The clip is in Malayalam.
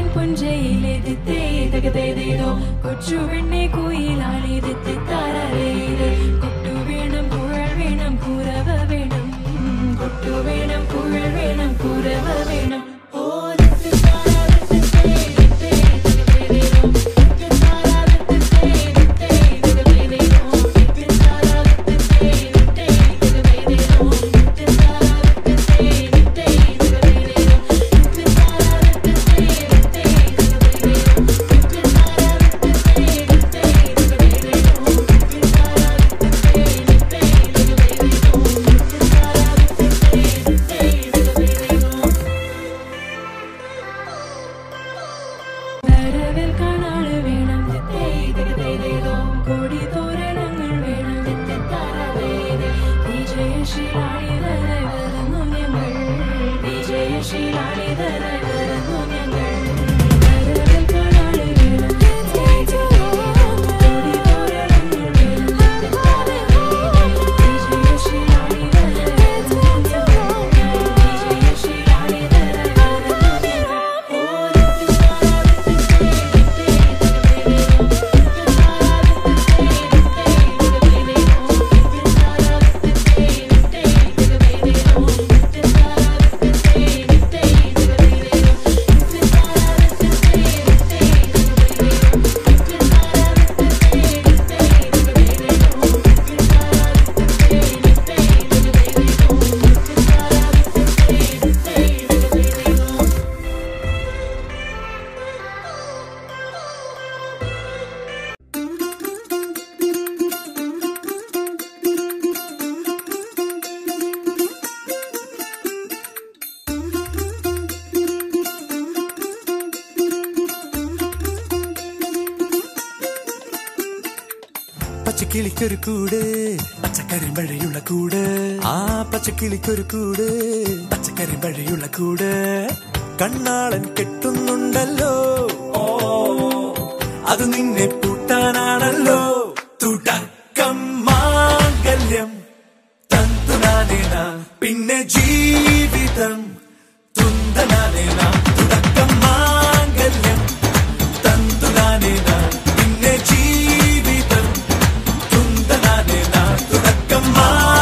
പുഞ്ചയിലെതിത്തേ തകതേതേതോ കൊച്ചു പെണ്ണെ കുയിലാളിതെത്തി താരേത് കൊട്ടു വേണം കുഴൽ വേണം കുരവ വേണം കൊട്ടു വേണം കുഴൽ വേണം കുരവ വേണം ഓ ദിത്തി താരാ ദിത്തേ ദിത്തേ തകതേതേതോ ദിത്തി താരാ ദിത്തേ ദിത്തേ തകതേതേതോ ദിത്തി താരാ ദിത്തേ ദിത്തേ തകതേതേതോ ദിത്തി താരാ ദിത്തേ ദിത്തേ തകതേതേതോ ദിത്തി താരാ ദിത്തേ ദിത്തേ തകതേതേതോ ദിത്തി താരാ ദിത്തേ ദിത്തേ തകതേതേതോ ദിത്തി താരാ ദിത്തേ ദിത്തേ തകതേതേതോ ദിത്തി താരാ ദിത്തേ ദിത്തേ തകതേതേതോ വരവിൽ കാണാള് വേണം തെത്തേതേതേതോ കൊടി തോരണങ്ങൾ വേണം തെറ്റാറാവേദേ വിജയശീലാളിതരായി വരുന്നു ഞങ്ങൾ വിജയശീലാളിതരായി വരുന്നു ഞങ്ങൾ വരവിൽ കാണാള് വേണം തെത്തേതേതോ കൊടി തോരണങ്ങൾ വേണം തെറ്റാറാവേദേ വിജയശീലാളിതരായി വരുന്നു ഞങ്ങൾ വിജയശീലാളിതരായി വരുന്നു ഞങ്ങൾ ഓ പച്ചക്കിളിക്കൊരു കൂട് പച്ചക്കരിമ്പഴയുള്ള കൂട് ആ പച്ചക്കിളിക്കൊരു കൂട് പച്ചക്കരിമ്പഴയുള്ള കൂട് കണ്ണാളൻ കെട്ടുന്നുണ്ടല്ലോ ഓ അത് നിന്നെ പൂട്ടാനാണല്ലോ തുടക്കം മാംഗല്യം തന്തുനാനേന പിന്നെ ജീവിതം തുന്തനാനേന തുടക്കം മാംഗല്യം തന്തുനാനേന പിന്നെ ജീവിതം തുന്തനാനേന തുടക്കം മാ